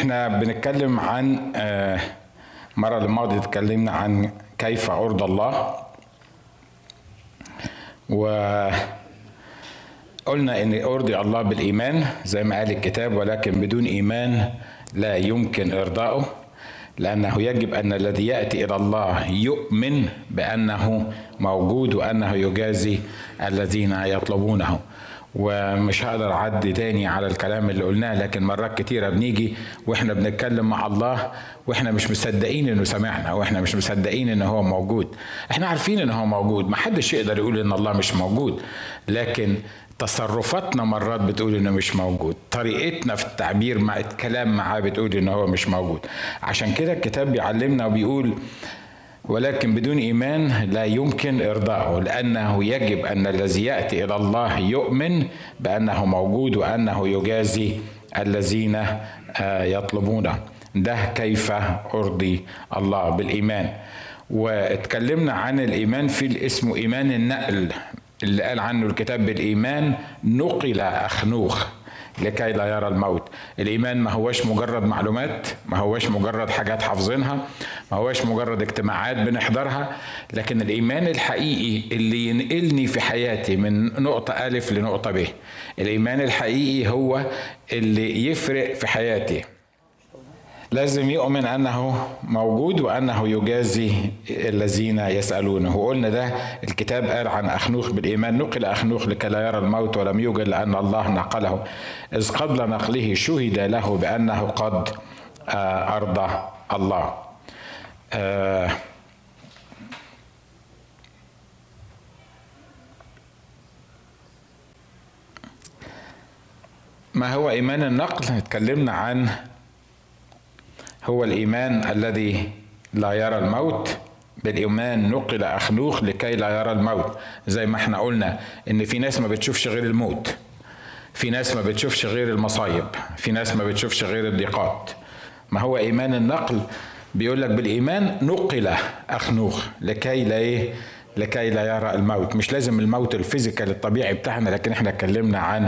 احنا بنتكلم عن آه، المرة اللي الماضية اتكلمنا عن كيف أرضى الله وقلنا ان ارضي الله بالايمان زي ما قال الكتاب ولكن بدون ايمان لا يمكن ارضائه لانه يجب ان الذي ياتي الى الله يؤمن بانه موجود وانه يجازي الذين يطلبونه ومش هقدر اعدي تاني على الكلام اللي قلناه لكن مرات كتيره بنيجي واحنا بنتكلم مع الله واحنا مش مصدقين انه سمعنا واحنا مش مصدقين ان هو موجود احنا عارفين ان هو موجود محدش يقدر يقول ان الله مش موجود لكن تصرفاتنا مرات بتقول انه مش موجود طريقتنا في التعبير مع الكلام معاه بتقول ان هو مش موجود عشان كده الكتاب بيعلمنا وبيقول ولكن بدون ايمان لا يمكن ارضائه لانه يجب ان الذي ياتي الى الله يؤمن بانه موجود وانه يجازي الذين يطلبونه ده كيف ارضي الله بالايمان واتكلمنا عن الايمان في اسمه ايمان النقل اللي قال عنه الكتاب بالايمان نقل اخنوخ لكي لا يرى الموت الايمان ما هوش مجرد معلومات ما هوش مجرد حاجات حافظينها ما هوش مجرد اجتماعات بنحضرها لكن الايمان الحقيقي اللي ينقلني في حياتي من نقطه الف لنقطه ب الايمان الحقيقي هو اللي يفرق في حياتي لازم يؤمن انه موجود وانه يجازي الذين يسالونه وقلنا ده الكتاب قال عن اخنوخ بالايمان نقل اخنوخ لكي لا يرى الموت ولم يوجد لان الله نقله اذ قبل نقله شهد له بانه قد ارضى الله ما هو ايمان النقل اتكلمنا عن هو الايمان الذي لا يرى الموت بالايمان نقل اخنوخ لكي لا يرى الموت زي ما احنا قلنا ان في ناس ما بتشوفش غير الموت في ناس ما بتشوفش غير المصايب في ناس ما بتشوفش غير الضيقات ما هو ايمان النقل بيقول لك بالايمان نقل اخنوخ لكي لا ايه لكي لا يرى الموت مش لازم الموت الفيزيكال الطبيعي بتاعنا لكن احنا اتكلمنا عن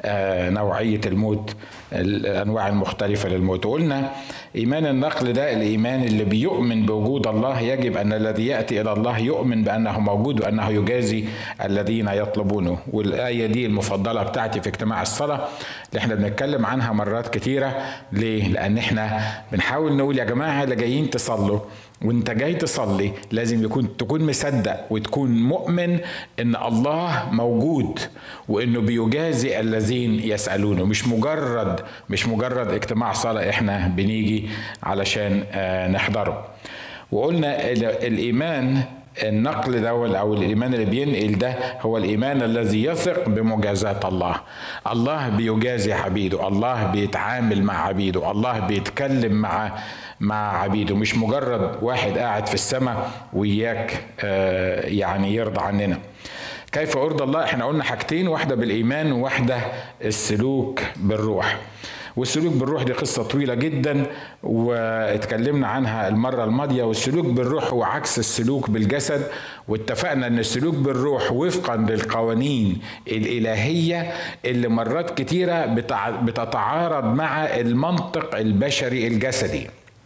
نوعية الموت الأنواع المختلفة للموت وقلنا إيمان النقل ده الإيمان اللي بيؤمن بوجود الله يجب أن الذي يأتي إلى الله يؤمن بأنه موجود وأنه يجازي الذين يطلبونه والآية دي المفضلة بتاعتي في اجتماع الصلاة اللي احنا بنتكلم عنها مرات كتيرة ليه؟ لأن احنا بنحاول نقول يا جماعة اللي جايين تصلوا وانت جاي تصلي لازم يكون تكون مصدق وتكون مؤمن ان الله موجود وانه بيجازي الذين يسالونه مش مجرد مش مجرد اجتماع صلاه احنا بنيجي علشان نحضره وقلنا الايمان النقل ده او الايمان اللي بينقل ده هو الايمان الذي يثق بمجازاه الله الله بيجازي عبيده الله بيتعامل مع عبيده الله بيتكلم مع مع عبيده مش مجرد واحد قاعد في السماء وياك يعني يرضى عننا كيف ارضى الله احنا قلنا حاجتين واحده بالايمان وواحده السلوك بالروح والسلوك بالروح دي قصة طويلة جدا واتكلمنا عنها المرة الماضية والسلوك بالروح هو عكس السلوك بالجسد واتفقنا ان السلوك بالروح وفقا للقوانين الإلهية اللي مرات كتيرة بتتعارض مع المنطق البشري الجسدي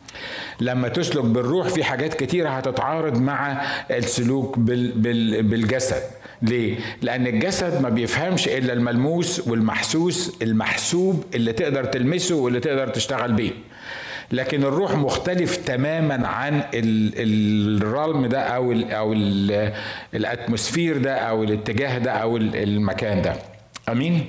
لما تسلك بالروح في حاجات كتيرة هتتعارض مع السلوك بال بال بالجسد ليه؟ لأن الجسد ما بيفهمش إلا الملموس والمحسوس المحسوب اللي تقدر تلمسه واللي تقدر تشتغل بيه لكن الروح مختلف تماما عن الرلم ده او ال او ال الاتموسفير ده او الاتجاه ده او المكان ده امين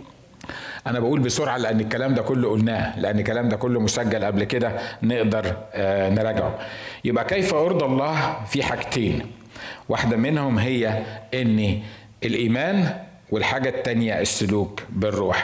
انا بقول بسرعه لان الكلام ده كله قلناه لان الكلام ده كله مسجل قبل كده نقدر نراجعه يبقى كيف ارضى الله في حاجتين واحده منهم هي ان الايمان والحاجة التانية السلوك بالروح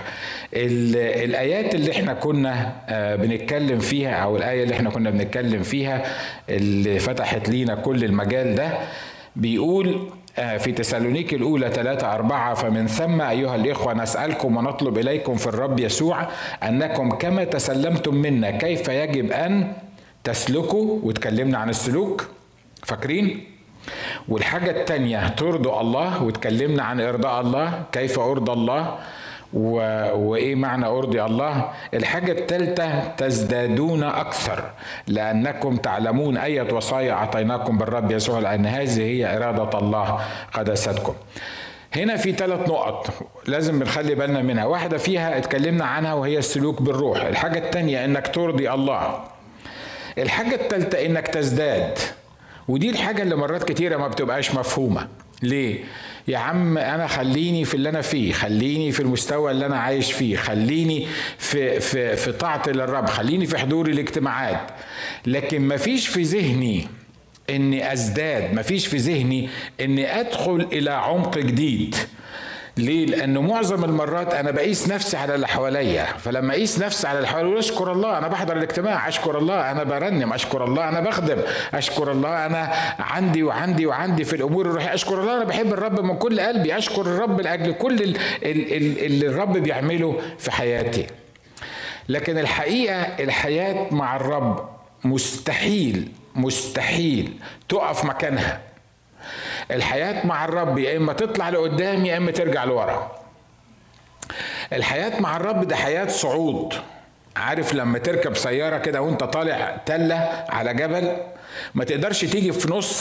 الآيات اللي احنا كنا بنتكلم فيها أو الآية اللي احنا كنا بنتكلم فيها اللي فتحت لينا كل المجال ده بيقول في تسالونيك الأولى ثلاثة أربعة فمن ثم أيها الإخوة نسألكم ونطلب إليكم في الرب يسوع أنكم كما تسلمتم منا كيف يجب أن تسلكوا وتكلمنا عن السلوك فاكرين؟ والحاجة التانية ترضوا الله وتكلمنا عن إرضاء الله كيف أرضى الله و... وايه معنى ارضي الله الحاجه الثالثه تزدادون اكثر لانكم تعلمون اية وصايا اعطيناكم بالرب يسوع لان هذه هي اراده الله قداستكم هنا في ثلاث نقط لازم بنخلي بالنا منها واحدة فيها اتكلمنا عنها وهي السلوك بالروح الحاجة الثانية انك ترضي الله الحاجة الثالثة انك تزداد ودي الحاجة اللي مرات كتيرة ما بتبقاش مفهومة ليه؟ يا عم انا خليني في اللي انا فيه خليني في المستوى اللي انا عايش فيه خليني في في في طاعتي للرب خليني في حضور الاجتماعات لكن ما فيش في ذهني اني ازداد ما فيش في ذهني اني ادخل الى عمق جديد ليه؟ لأنه معظم المرات أنا بقيس نفسي على اللي حواليا، فلما أقيس نفسي على اللي حواليا أشكر الله أنا بحضر الاجتماع، أشكر الله أنا برنم، أشكر الله أنا بخدم، أشكر الله أنا عندي وعندي وعندي في الأمور الروحية، أشكر الله أنا بحب الرب من كل قلبي، أشكر الرب لأجل كل اللي الرب بيعمله في حياتي. لكن الحقيقة الحياة مع الرب مستحيل مستحيل تقف مكانها الحياة مع الرب يا إما تطلع لقدام يا إما ترجع لورا الحياة مع الرب ده حياة صعود عارف لما تركب سيارة كده وانت طالع تلة على جبل ما تقدرش تيجي في نص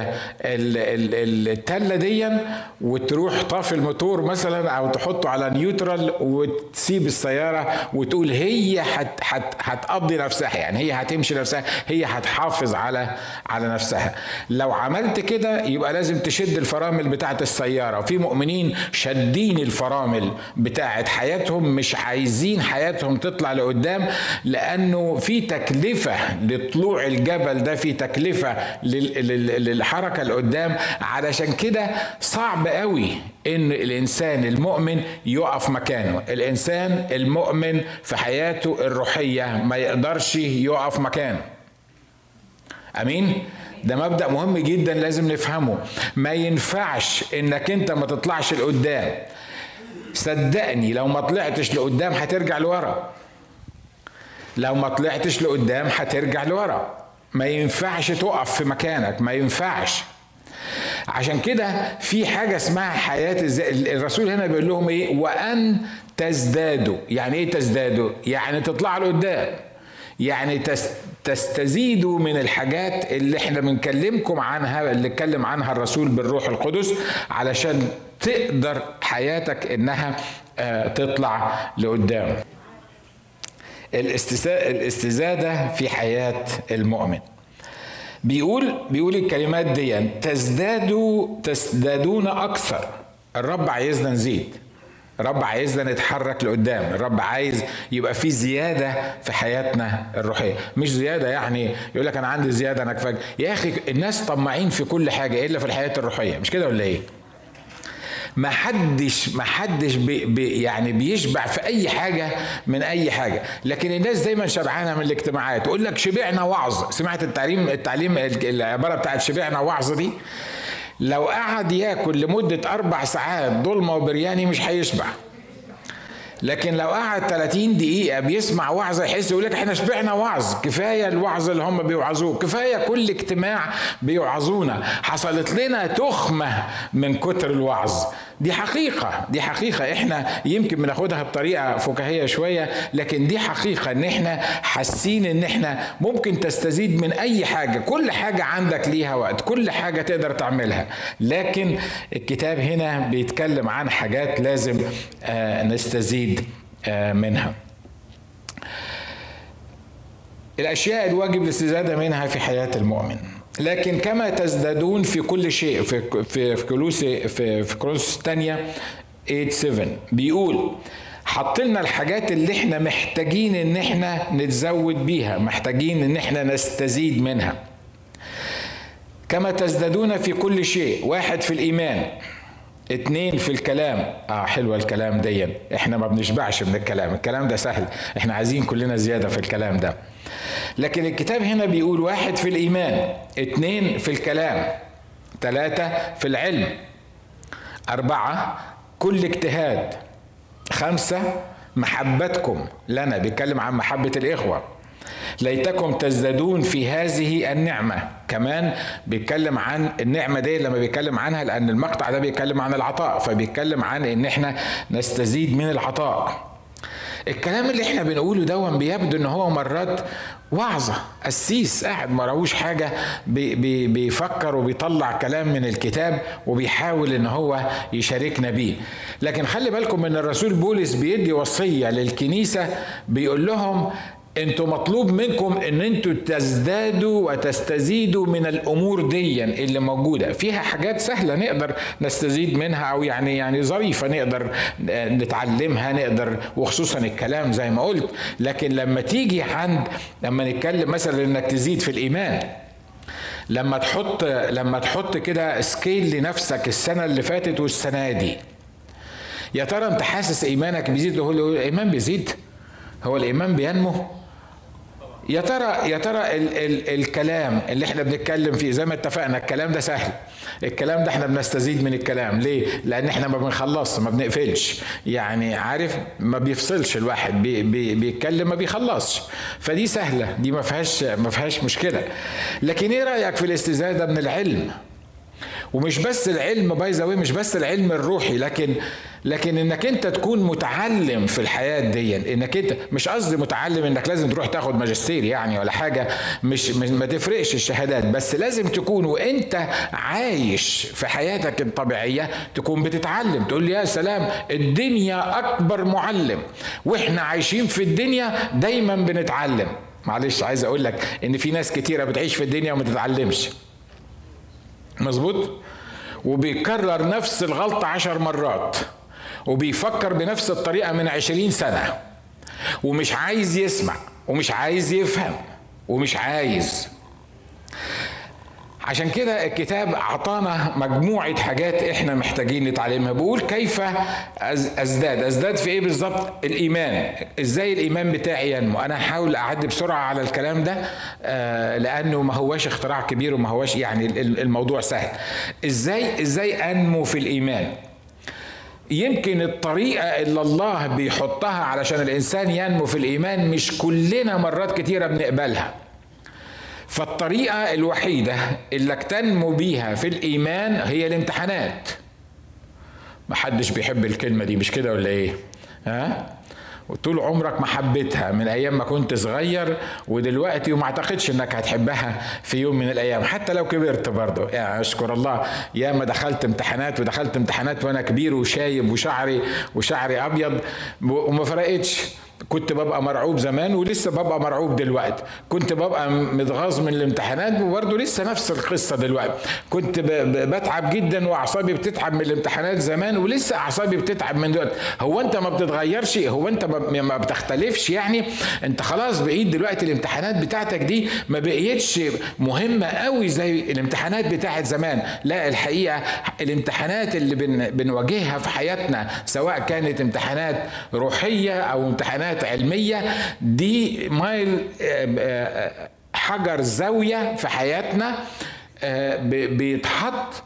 التله دي وتروح طافي الموتور مثلا او تحطه على نيوترال وتسيب السياره وتقول هي هتقضي نفسها يعني هي هتمشي نفسها هي هتحافظ على على نفسها لو عملت كده يبقى لازم تشد الفرامل بتاعه السياره في مؤمنين شادين الفرامل بتاعه حياتهم مش عايزين حياتهم تطلع لقدام لانه في تكلفه لطلوع الجبل ده في تكلفة للحركة لقدام علشان كده صعب قوي ان الانسان المؤمن يقف مكانه الانسان المؤمن في حياته الروحية ما يقدرش يقف مكانه امين ده مبدا مهم جدا لازم نفهمه ما ينفعش انك انت ما تطلعش لقدام صدقني لو ما طلعتش لقدام هترجع لورا لو ما طلعتش لقدام هترجع لورا ما ينفعش تقف في مكانك ما ينفعش عشان كده في حاجه اسمها حياه الرسول هنا بيقول لهم ايه وان تزدادوا يعني ايه تزدادوا يعني تطلعوا لقدام يعني تستزيدوا من الحاجات اللي احنا بنكلمكم عنها اللي اتكلم عنها الرسول بالروح القدس علشان تقدر حياتك انها آه، تطلع لقدام الاستزادة في حياة المؤمن بيقول بيقول الكلمات دي تزدادوا تزدادون أكثر الرب عايزنا نزيد الرب عايزنا نتحرك لقدام الرب عايز يبقى في زيادة في حياتنا الروحية مش زيادة يعني يقول لك أنا عندي زيادة أنا كفاك يا أخي الناس طماعين في كل حاجة إلا في الحياة الروحية مش كده ولا إيه ما حدش ما حدش بي بي يعني بيشبع في اي حاجه من اي حاجه لكن الناس دايما شبعانه من الاجتماعات تقول لك شبعنا وعظ سمعت التعليم التعليم العباره بتاعت شبعنا وعظ دي لو قعد ياكل لمده اربع ساعات ضلمه وبرياني مش هيشبع لكن لو قعد 30 دقيقة بيسمع وعظة يحس يقول لك احنا شبعنا وعظ كفاية الوعظ اللي هم بيوعظوه كفاية كل اجتماع بيوعظونا حصلت لنا تخمة من كتر الوعظ دي حقيقة دي حقيقة احنا يمكن بناخدها بطريقة فكاهية شوية لكن دي حقيقة ان احنا حاسين ان احنا ممكن تستزيد من اي حاجة كل حاجة عندك ليها وقت كل حاجة تقدر تعملها لكن الكتاب هنا بيتكلم عن حاجات لازم آه، نستزيد آه، منها الاشياء الواجب الاستزاده منها في حياه المؤمن لكن كما تزدادون في كل شيء في في في كلوسي في في كلوس الثانيه 8 7 بيقول حط لنا الحاجات اللي احنا محتاجين ان احنا نتزود بيها محتاجين ان احنا نستزيد منها كما تزدادون في كل شيء واحد في الايمان اتنين في الكلام اه حلوه الكلام دي احنا ما بنشبعش من الكلام الكلام ده سهل احنا عايزين كلنا زياده في الكلام ده لكن الكتاب هنا بيقول واحد في الإيمان اتنين في الكلام ثلاثة في العلم أربعة كل خمسة محبتكم لنا بيتكلم عن محبة الإخوة ليتكم تزدادون في هذه النعمة كمان بيتكلم عن النعمة دي لما بيتكلم عنها لأن المقطع ده بيتكلم عن العطاء فبيتكلم عن إن إحنا نستزيد من العطاء الكلام اللي احنا بنقوله دون بيبدو ان هو مرات وعظة قسيس قاعد ما راهوش حاجة بي بي بيفكر وبيطلع كلام من الكتاب وبيحاول ان هو يشاركنا بيه لكن خلي بالكم ان الرسول بولس بيدي وصية للكنيسة بيقول لهم انتوا مطلوب منكم ان انتوا تزدادوا وتستزيدوا من الامور دي اللي موجوده فيها حاجات سهله نقدر نستزيد منها او يعني يعني ظريفه نقدر نتعلمها نقدر وخصوصا الكلام زي ما قلت لكن لما تيجي عند لما نتكلم مثلا انك تزيد في الايمان لما تحط لما تحط كده سكيل لنفسك السنه اللي فاتت والسنه دي يا ترى انت حاسس ايمانك بيزيد هو الايمان بيزيد هو الايمان بينمو يا ترى يا ترى ال ال الكلام اللي احنا بنتكلم فيه زي ما اتفقنا الكلام ده سهل الكلام ده احنا بنستزيد من الكلام ليه لان احنا ما بنخلصش ما بنقفلش يعني عارف ما بيفصلش الواحد بي بي بيتكلم ما بيخلصش فدي سهله دي ما فيهاش ما فيهاش مشكله لكن ايه رايك في الاستزاده من العلم ومش بس العلم باي ذا مش بس العلم الروحي لكن لكن انك انت تكون متعلم في الحياه دي انك انت مش قصدي متعلم انك لازم تروح تاخد ماجستير يعني ولا حاجه مش, مش ما تفرقش الشهادات بس لازم تكون وانت عايش في حياتك الطبيعيه تكون بتتعلم تقول لي يا سلام الدنيا اكبر معلم واحنا عايشين في الدنيا دايما بنتعلم معلش عايز اقول لك ان في ناس كتيره بتعيش في الدنيا وما تتعلمش مظبوط وبيكرر نفس الغلطة عشر مرات وبيفكر بنفس الطريقة من عشرين سنة ومش عايز يسمع ومش عايز يفهم ومش عايز عشان كده الكتاب اعطانا مجموعه حاجات احنا محتاجين نتعلمها بيقول كيف ازداد ازداد في ايه بالظبط الايمان ازاي الايمان بتاعي ينمو انا هحاول اعدي بسرعه على الكلام ده آه لانه ما هواش اختراع كبير وما هواش يعني الموضوع سهل ازاي ازاي انمو في الايمان يمكن الطريقة اللي الله بيحطها علشان الإنسان ينمو في الإيمان مش كلنا مرات كتيرة بنقبلها فالطريقة الوحيدة اللي تنمو بيها في الإيمان هي الامتحانات محدش بيحب الكلمة دي مش كده ولا إيه؟ ها؟ وطول عمرك ما حبيتها من ايام ما كنت صغير ودلوقتي وما اعتقدش انك هتحبها في يوم من الايام حتى لو كبرت برضه يعني اشكر الله يا ما دخلت امتحانات ودخلت امتحانات وانا كبير وشايب وشعري وشعري ابيض وما فرقتش كنت ببقى مرعوب زمان ولسه ببقى مرعوب دلوقتي كنت ببقى متغاظ من الامتحانات وبرضه لسه نفس القصه دلوقتي كنت بتعب جدا واعصابي بتتعب من الامتحانات زمان ولسه اعصابي بتتعب من دلوقتي هو انت ما بتتغيرش هو انت ما بتختلفش يعني انت خلاص بقيت دلوقتي الامتحانات بتاعتك دي ما بقيتش مهمه قوي زي الامتحانات بتاعت زمان لا الحقيقه الامتحانات اللي بن بنواجهها في حياتنا سواء كانت امتحانات روحيه او امتحانات معلومات علميه دي مايل آه، آه، حجر زاويه في حياتنا آه، بيتحط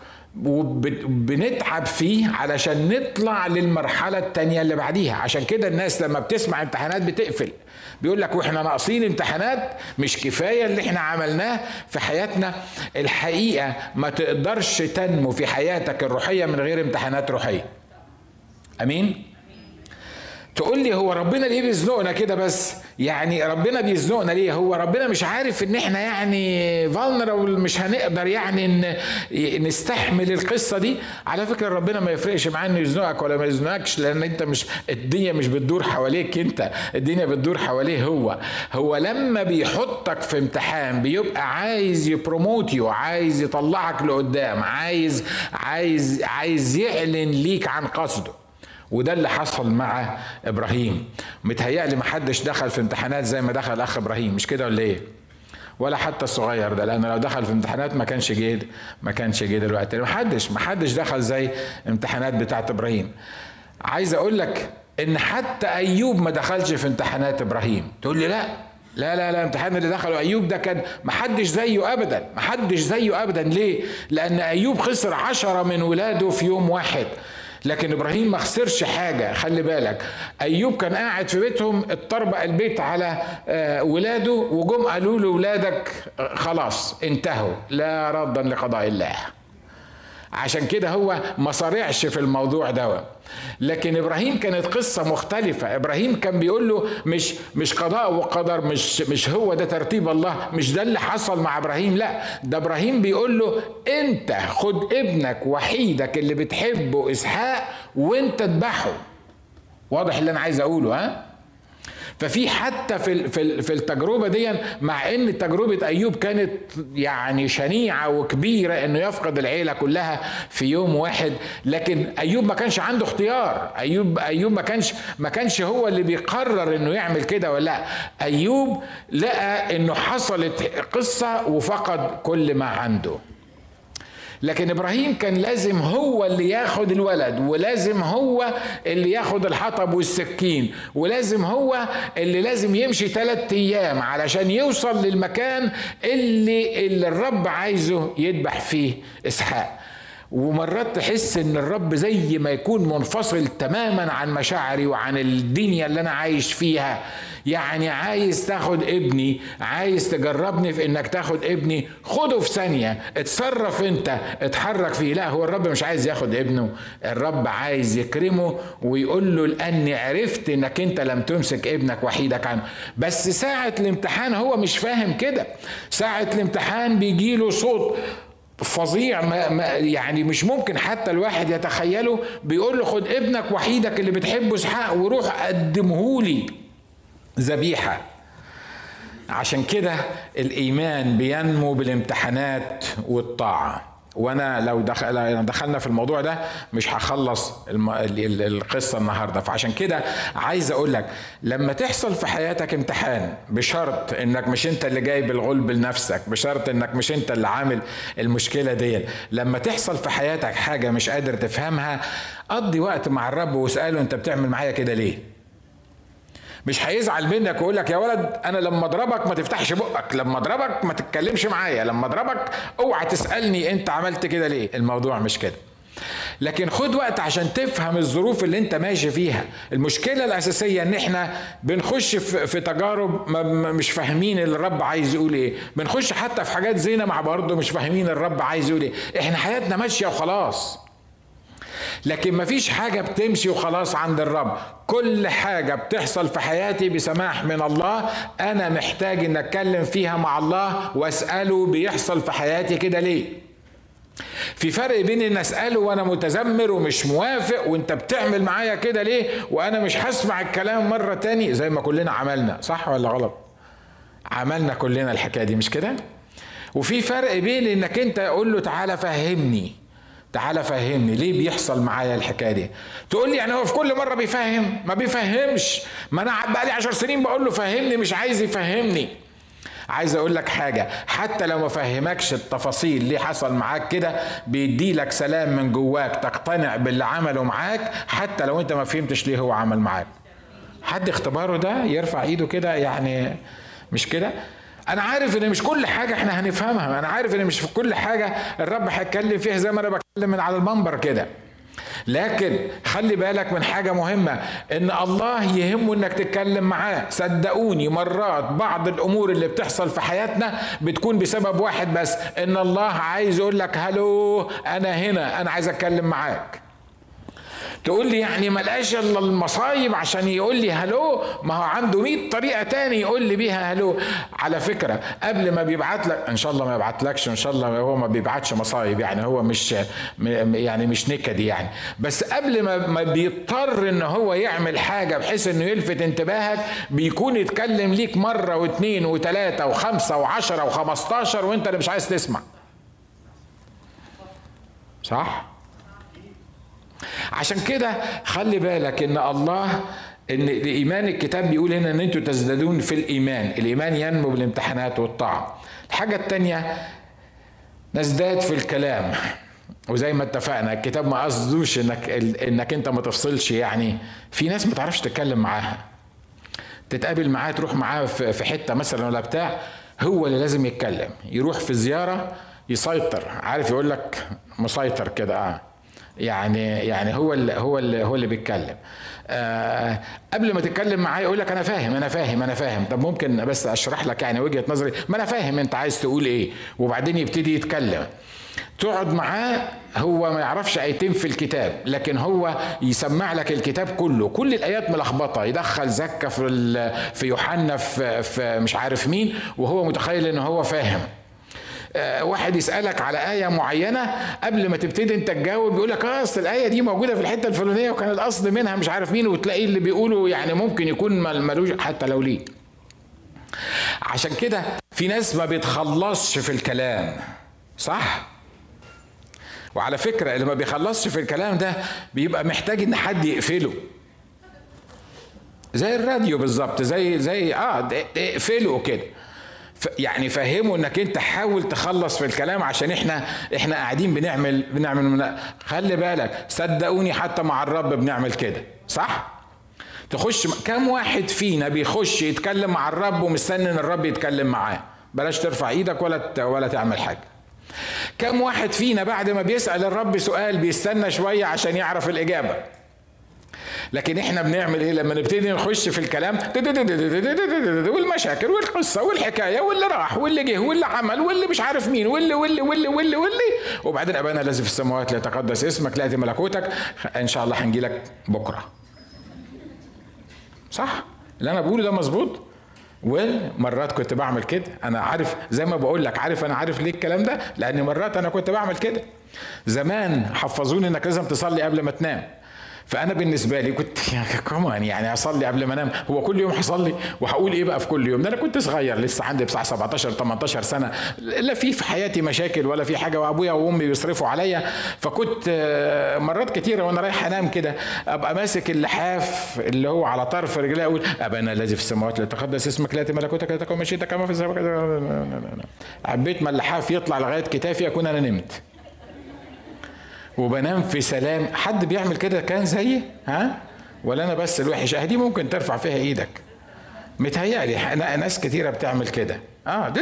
وبنتعب فيه علشان نطلع للمرحلة التانية اللي بعديها عشان كده الناس لما بتسمع امتحانات بتقفل بيقول لك واحنا ناقصين امتحانات مش كفاية اللي احنا عملناه في حياتنا الحقيقة ما تقدرش تنمو في حياتك الروحية من غير امتحانات روحية امين تقول لي هو ربنا ليه بيزنقنا كده بس يعني ربنا بيزنقنا ليه هو ربنا مش عارف ان احنا يعني فالنربل مش هنقدر يعني ان نستحمل القصه دي على فكره ربنا ما يفرقش معاه انه يزنقك ولا ما يزنقكش لان انت مش الدنيا مش بتدور حواليك انت الدنيا بتدور حواليه هو هو لما بيحطك في امتحان بيبقى عايز يبروموت يو عايز يطلعك لقدام عايز عايز عايز يعلن ليك عن قصده وده اللي حصل مع ابراهيم متهيألي ما حدش دخل في امتحانات زي ما دخل اخ ابراهيم مش كده ولا ايه ولا حتى الصغير ده لانه لو دخل في امتحانات ما كانش جه ما كانش جه دلوقتي ما حدش ما حدش دخل زي امتحانات بتاعت ابراهيم عايز اقول لك ان حتى ايوب ما دخلش في امتحانات ابراهيم تقول لي لا لا لا لا الامتحان اللي دخله ايوب ده كان ما حدش زيه ابدا ما حدش زيه ابدا ليه لان ايوب خسر عشرة من ولاده في يوم واحد لكن ابراهيم ما خسرش حاجه خلي بالك ايوب كان قاعد في بيتهم اتطربق البيت على آه، ولاده وجم قالوا له ولادك آه، خلاص انتهوا لا ردا لقضاء الله عشان كده هو ما صارعش في الموضوع ده لكن ابراهيم كانت قصه مختلفه ابراهيم كان بيقول له مش مش قضاء وقدر مش مش هو ده ترتيب الله مش ده اللي حصل مع ابراهيم لا ده ابراهيم بيقول له انت خد ابنك وحيدك اللي بتحبه اسحاق وانت اذبحه واضح اللي انا عايز اقوله ها ففي حتى في في التجربه دي مع ان تجربه ايوب كانت يعني شنيعه وكبيره انه يفقد العيله كلها في يوم واحد لكن ايوب ما كانش عنده اختيار ايوب ايوب ما كانش ما كانش هو اللي بيقرر انه يعمل كده ولا لا ايوب لقى انه حصلت قصه وفقد كل ما عنده لكن ابراهيم كان لازم هو اللي ياخد الولد ولازم هو اللي ياخد الحطب والسكين ولازم هو اللي لازم يمشي ثلاثة ايام علشان يوصل للمكان اللي, اللي الرب عايزه يذبح فيه اسحاق ومرات تحس ان الرب زي ما يكون منفصل تماما عن مشاعري وعن الدنيا اللي انا عايش فيها يعني عايز تاخد ابني عايز تجربني في انك تاخد ابني خده في ثانيه اتصرف انت اتحرك فيه لا هو الرب مش عايز ياخد ابنه الرب عايز يكرمه ويقول له لاني عرفت انك انت لم تمسك ابنك وحيدك عنه بس ساعه الامتحان هو مش فاهم كده ساعه الامتحان بيجي له صوت فظيع ما ما يعني مش ممكن حتى الواحد يتخيله بيقول له خد ابنك وحيدك اللي بتحبه اسحاق وروح قدمه لي ذبيحه عشان كده الايمان بينمو بالامتحانات والطاعه وانا لو دخل دخلنا في الموضوع ده مش هخلص القصه النهارده فعشان كده عايز اقول لك لما تحصل في حياتك امتحان بشرط انك مش انت اللي جايب الغلب لنفسك بشرط انك مش انت اللي عامل المشكله دي لما تحصل في حياتك حاجه مش قادر تفهمها قضي وقت مع الرب واساله انت بتعمل معايا كده ليه مش هيزعل منك ويقول لك يا ولد انا لما اضربك ما تفتحش بقك لما اضربك ما تتكلمش معايا لما اضربك اوعى تسالني انت عملت كده ليه الموضوع مش كده لكن خد وقت عشان تفهم الظروف اللي انت ماشي فيها المشكلة الأساسية ان احنا بنخش في تجارب مش فاهمين الرب عايز يقول ايه بنخش حتى في حاجات زينة مع برضه مش فاهمين الرب عايز يقول ايه احنا حياتنا ماشية وخلاص لكن مفيش حاجة بتمشي وخلاص عند الرب كل حاجة بتحصل في حياتي بسماح من الله أنا محتاج إن أتكلم فيها مع الله وأسأله بيحصل في حياتي كده ليه في فرق بين ان اساله وانا متذمر ومش موافق وانت بتعمل معايا كده ليه وانا مش هسمع الكلام مره تاني زي ما كلنا عملنا صح ولا غلط عملنا كلنا الحكايه دي مش كده وفي فرق بين انك انت اقول له تعالى فهمني تعالى فهمني ليه بيحصل معايا الحكايه دي تقول لي يعني هو في كل مره بيفهم ما بيفهمش ما انا بقى لي 10 سنين بقول له فهمني مش عايز يفهمني عايز اقول لك حاجة حتى لو ما فهمكش التفاصيل ليه حصل معاك كده بيدي لك سلام من جواك تقتنع باللي عمله معاك حتى لو انت ما فهمتش ليه هو عمل معاك حد اختباره ده يرفع ايده كده يعني مش كده انا عارف ان مش كل حاجه احنا هنفهمها انا عارف ان مش في كل حاجه الرب هيتكلم فيها زي ما انا بتكلم من على المنبر كده لكن خلي بالك من حاجة مهمة ان الله يهمه انك تتكلم معاه صدقوني مرات بعض الامور اللي بتحصل في حياتنا بتكون بسبب واحد بس ان الله عايز يقول لك هلو انا هنا انا عايز اتكلم معاك تقول لي يعني ما لقاش الا المصايب عشان يقول لي هلو ما هو عنده 100 طريقه تاني يقول لي بيها هلو على فكره قبل ما بيبعت لك ان شاء الله ما يبعتلكش ان شاء الله هو ما بيبعتش مصايب يعني هو مش يعني مش نكدي يعني بس قبل ما ما بيضطر ان هو يعمل حاجه بحيث انه يلفت انتباهك بيكون يتكلم ليك مره واثنين وثلاثه وخمسه وعشره وخمستاشر وانت اللي مش عايز تسمع صح؟ عشان كده خلي بالك ان الله ان الايمان الكتاب بيقول هنا ان انتوا تزدادون في الايمان الايمان ينمو بالامتحانات والطاعه الحاجه الثانيه نزداد في الكلام وزي ما اتفقنا الكتاب ما قصدوش انك انك انت ما تفصلش يعني في ناس ما تعرفش تتكلم معاها تتقابل معاه تروح معاه في حته مثلا ولا بتاع هو اللي لازم يتكلم يروح في زياره يسيطر عارف يقول لك مسيطر كده اه يعني يعني هو اللي هو اللي هو اللي بيتكلم آه قبل ما تتكلم معاه يقول لك انا فاهم انا فاهم انا فاهم طب ممكن بس اشرح لك يعني وجهه نظري ما انا فاهم انت عايز تقول ايه وبعدين يبتدي يتكلم تقعد معاه هو ما يعرفش ايتين في الكتاب لكن هو يسمع لك الكتاب كله كل الايات ملخبطه يدخل زكه في في يوحنا في, في مش عارف مين وهو متخيل ان هو فاهم آه، واحد يسالك على ايه معينه قبل ما تبتدي انت تجاوب يقول لك اه اصل الايه دي موجوده في الحته الفلانيه وكان القصد منها مش عارف مين وتلاقي اللي بيقوله يعني ممكن يكون ملوش حتى لو ليه عشان كده في ناس ما بيتخلصش في الكلام صح وعلى فكرة اللي ما بيخلصش في الكلام ده بيبقى محتاج ان حد يقفله زي الراديو بالظبط زي زي اه اقفله كده يعني فهموا انك انت حاول تخلص في الكلام عشان احنا احنا قاعدين بنعمل بنعمل من خلي بالك صدقوني حتى مع الرب بنعمل كده صح تخش كم واحد فينا بيخش يتكلم مع الرب ومستني ان الرب يتكلم معاه بلاش ترفع ايدك ولا ولا تعمل حاجه كم واحد فينا بعد ما بيسال الرب سؤال بيستنى شويه عشان يعرف الاجابه لكن احنا بنعمل ايه لما نبتدي نخش في الكلام والمشاكل والقصه والحكايه واللي راح واللي جه واللي عمل واللي مش عارف مين واللي واللي واللي واللي واللي وبعدين ابانا الذي في السماوات لا يتقدس اسمك لا ملكوتك ان شاء الله هنجي لك بكره صح اللي انا بقوله ده مظبوط ومرات كنت بعمل كده انا عارف زي ما بقول لك عارف انا عارف ليه الكلام ده لان مرات انا كنت بعمل كده زمان حفظوني انك لازم تصلي قبل ما تنام فانا بالنسبه لي كنت كمان يعني اصلي قبل ما انام هو كل يوم هصلي وهقول ايه بقى في كل يوم ده انا كنت صغير لسه عندي بتاع 17 18 سنه لا في في حياتي مشاكل ولا في حاجه وابويا وامي بيصرفوا عليا فكنت آه، مرات كتيره وانا رايح انام كده ابقى ماسك اللحاف اللي هو على طرف رجلي اقول ابانا الذي في السماوات ليتقدس اسمك لا ملكوتك لا تكن مشيتك كما في السماوات حبيت ما اللحاف يطلع لغايه كتافي اكون انا نمت وبنام في سلام حد بيعمل كده كان زيي ها ولا انا بس الوحش دي ممكن ترفع فيها ايدك متهيألي ناس كتيرة بتعمل كده اه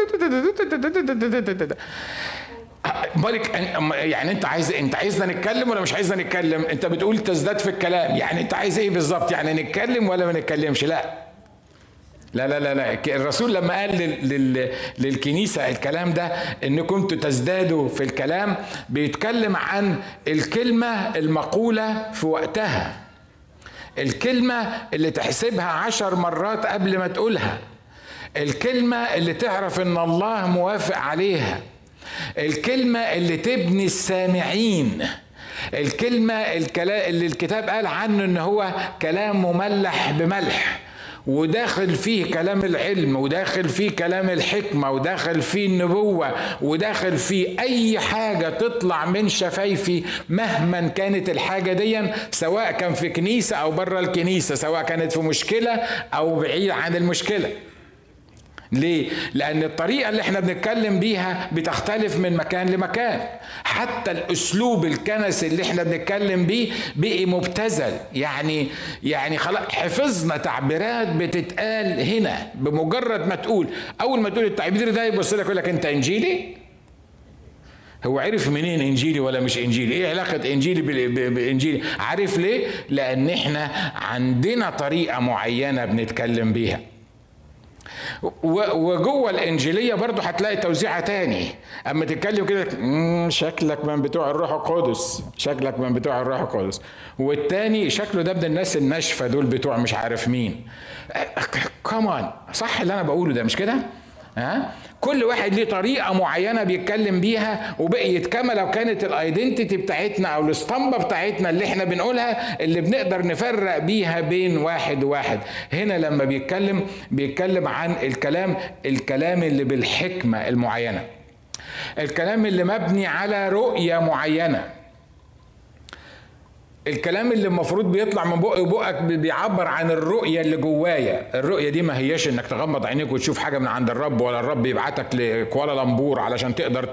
مالك يعني انت عايز انت عايزنا نتكلم ولا مش عايزنا نتكلم انت بتقول تزداد في الكلام يعني انت عايز ايه بالظبط يعني نتكلم ولا ما نتكلمش لا لا لا لا لا الرسول لما قال لل... للكنيسة الكلام ده انكم تزدادوا في الكلام بيتكلم عن الكلمة المقولة في وقتها الكلمة اللي تحسبها عشر مرات قبل ما تقولها الكلمة اللي تعرف ان الله موافق عليها الكلمة اللي تبني السامعين الكلمة اللي الكتاب قال عنه ان هو كلام مملح بملح وداخل فيه كلام العلم وداخل فيه كلام الحكمة وداخل فيه النبوة وداخل فيه أي حاجة تطلع من شفايفي مهما كانت الحاجة دي سواء كان في كنيسة أو بره الكنيسة سواء كانت في مشكلة أو بعيد عن المشكلة ليه؟ لأن الطريقة اللي احنا بنتكلم بيها بتختلف من مكان لمكان حتى الأسلوب الكنسي اللي احنا بنتكلم بيه بقي مبتذل يعني يعني خلاص حفظنا تعبيرات بتتقال هنا بمجرد ما تقول أول ما تقول التعبير ده يبص لك يقول لك أنت إنجيلي؟ هو عرف منين انجيلي ولا مش انجيلي ايه علاقه انجيلي بانجيلي عارف ليه لان احنا عندنا طريقه معينه بنتكلم بيها وجوه الانجيليه برضه هتلاقي توزيعه تاني اما تتكلم كده شكلك من بتوع الروح القدس شكلك من بتوع الروح القدس والتاني شكله ده من الناس الناشفه دول بتوع مش عارف مين كمان صح اللي انا بقوله ده مش كده ها كل واحد ليه طريقه معينه بيتكلم بيها وبقيت كما لو كانت الايدنتيتي بتاعتنا او الاسطمبه بتاعتنا اللي احنا بنقولها اللي بنقدر نفرق بيها بين واحد وواحد هنا لما بيتكلم بيتكلم عن الكلام الكلام اللي بالحكمه المعينه الكلام اللي مبني على رؤيه معينه الكلام اللي المفروض بيطلع من بقي وبقك بيعبر عن الرؤيه اللي جوايا الرؤيه دي ما هياش انك تغمض عينيك وتشوف حاجه من عند الرب ولا الرب يبعتك لكوالالمبور علشان تقدر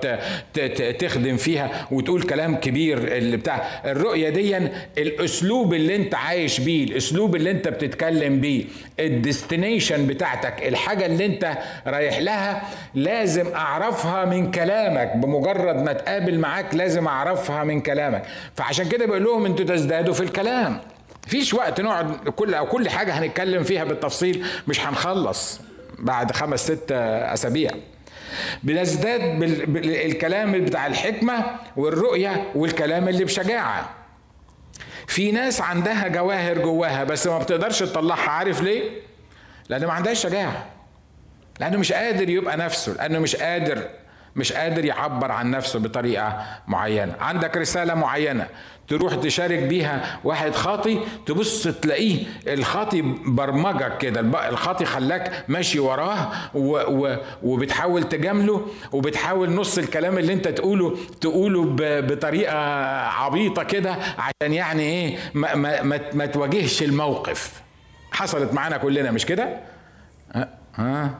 تخدم فيها وتقول كلام كبير اللي بتاع الرؤيه دي الاسلوب اللي انت عايش بيه الاسلوب اللي انت بتتكلم بيه الديستنيشن بتاعتك الحاجه اللي انت رايح لها لازم اعرفها من كلامك بمجرد ما تقابل معاك لازم اعرفها من كلامك فعشان كده بقول لهم انتوا تزدادوا في الكلام فيش وقت نقعد كل او كل حاجه هنتكلم فيها بالتفصيل مش هنخلص بعد خمس ست اسابيع بنزداد بالكلام بتاع الحكمه والرؤيه والكلام اللي بشجاعه في ناس عندها جواهر جواها بس ما بتقدرش تطلعها عارف ليه لانه ما عندهاش شجاعه لانه مش قادر يبقى نفسه لانه مش قادر مش قادر يعبر عن نفسه بطريقه معينه عندك رساله معينه تروح تشارك بيها واحد خاطي تبص تلاقيه الخاطي برمجك كده الخاطي خلاك ماشي وراه و و وبتحاول تجامله وبتحاول نص الكلام اللي انت تقوله تقوله بطريقه عبيطه كده عشان يعني ايه ما, ما, ما, ما تواجهش الموقف حصلت معانا كلنا مش كده ها أه؟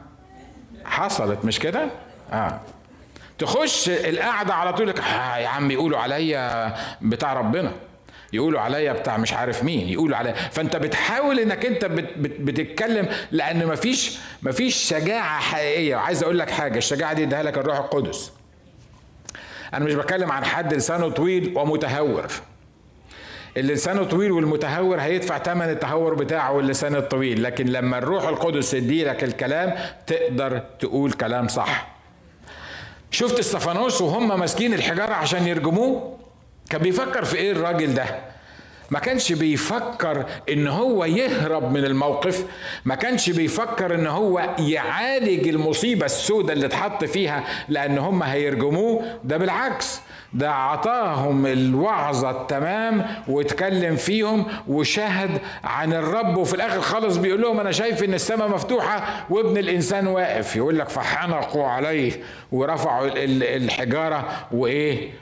حصلت مش كده اه تخش القعده على طول آه يا عم يقولوا عليا بتاع ربنا يقولوا عليا بتاع مش عارف مين يقولوا عليا فانت بتحاول انك انت بت بت بتتكلم لان مفيش مفيش شجاعه حقيقيه وعايز اقول لك حاجه الشجاعه دي اداها لك الروح القدس انا مش بتكلم عن حد لسانه طويل ومتهور اللي لسانه طويل والمتهور هيدفع ثمن التهور بتاعه واللسان الطويل لكن لما الروح القدس يديلك الكلام تقدر تقول كلام صح شفت استفانوس وهم ماسكين الحجاره عشان يرجموه كان بيفكر في ايه الراجل ده ما كانش بيفكر ان هو يهرب من الموقف ما كانش بيفكر ان هو يعالج المصيبه السوداء اللي اتحط فيها لان هم هيرجموه ده بالعكس ده عطاهم الوعظة التمام واتكلم فيهم وشهد عن الرب وفي الآخر خالص بيقول لهم أنا شايف إن السماء مفتوحة وابن الإنسان واقف يقول لك فحنقوا عليه ورفعوا الحجارة وإيه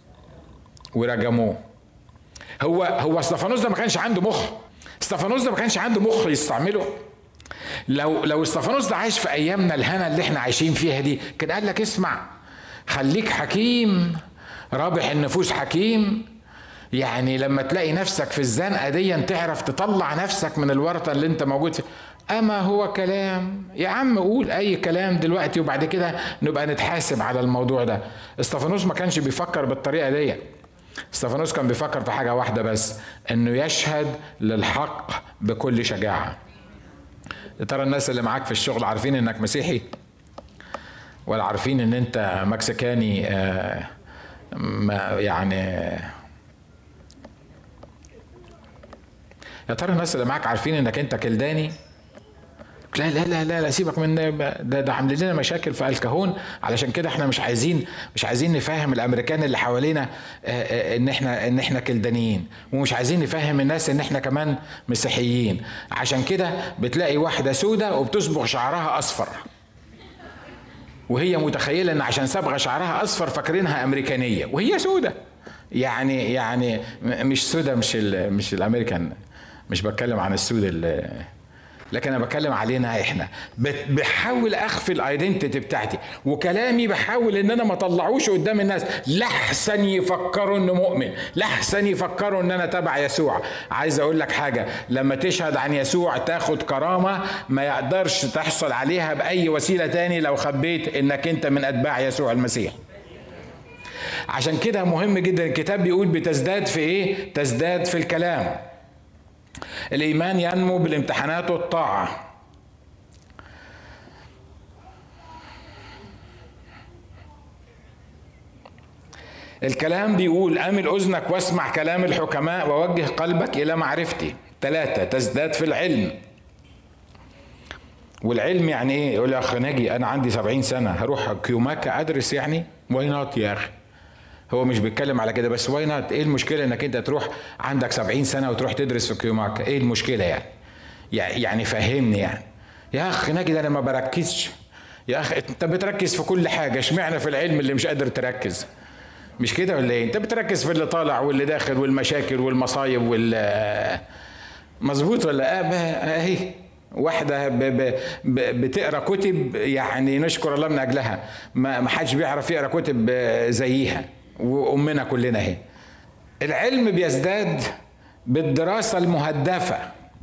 ورجموه هو هو استفانوس ده ما كانش عنده مخ استفانوس ده ما كانش عنده مخ يستعمله لو لو استفانوس ده عايش في ايامنا الهنا اللي احنا عايشين فيها دي كان قال لك اسمع خليك حكيم رابح النفوس حكيم يعني لما تلاقي نفسك في الزنقه دي تعرف تطلع نفسك من الورطه اللي انت موجود فيها اما هو كلام يا عم قول اي كلام دلوقتي وبعد كده نبقى نتحاسب على الموضوع ده استفانوس ما كانش بيفكر بالطريقه دي استفانوس كان بيفكر في حاجه واحده بس انه يشهد للحق بكل شجاعه ترى الناس اللي معاك في الشغل عارفين انك مسيحي ولا عارفين ان انت مكسيكاني آه ما يعني يا ترى الناس اللي معاك عارفين انك انت كلداني لا لا لا لا, لا سيبك من ده ده عامل لنا مشاكل في الكهون علشان كده احنا مش عايزين مش عايزين نفهم الامريكان اللي حوالينا ان احنا ان احنا كلدانيين ومش عايزين نفهم الناس ان احنا كمان مسيحيين عشان كده بتلاقي واحده سودة وبتصبغ شعرها اصفر وهي متخيله ان عشان صبغه شعرها اصفر فاكرينها امريكانيه وهي سودة يعني يعني مش سودة مش ال مش الامريكان مش بتكلم عن السود لكن انا بتكلم علينا احنا بحاول اخفي الايدنتيتي بتاعتي وكلامي بحاول ان انا ما اطلعوش قدام الناس لحسن يفكروا انه مؤمن لحسن يفكروا ان انا تبع يسوع عايز اقول لك حاجه لما تشهد عن يسوع تاخد كرامه ما يقدرش تحصل عليها باي وسيله تاني لو خبيت انك انت من اتباع يسوع المسيح عشان كده مهم جدا الكتاب بيقول بتزداد في ايه تزداد في الكلام الايمان ينمو بالامتحانات والطاعه الكلام بيقول امل اذنك واسمع كلام الحكماء ووجه قلبك الى معرفتي ثلاثة تزداد في العلم والعلم يعني ايه يقول يا اخ ناجي انا عندي سبعين سنة هروح كيوماكا ادرس يعني واي نوت يا اخي هو مش بيتكلم على كده بس واي نوت ايه المشكله انك انت تروح عندك 70 سنه وتروح تدرس في كيوماكا ايه المشكله يعني يعني فهمني يعني يا اخ ناجي ده انا ما بركزش يا اخ انت بتركز في كل حاجه اشمعنى في العلم اللي مش قادر تركز مش كده ولا ايه انت بتركز في اللي طالع واللي داخل والمشاكل والمصايب وال مظبوط ولا اه اهي واحدة ب ب ب بتقرا كتب يعني نشكر الله من اجلها ما حدش بيعرف يقرا كتب زيها وامنا كلنا اهي العلم بيزداد بالدراسة المهدفة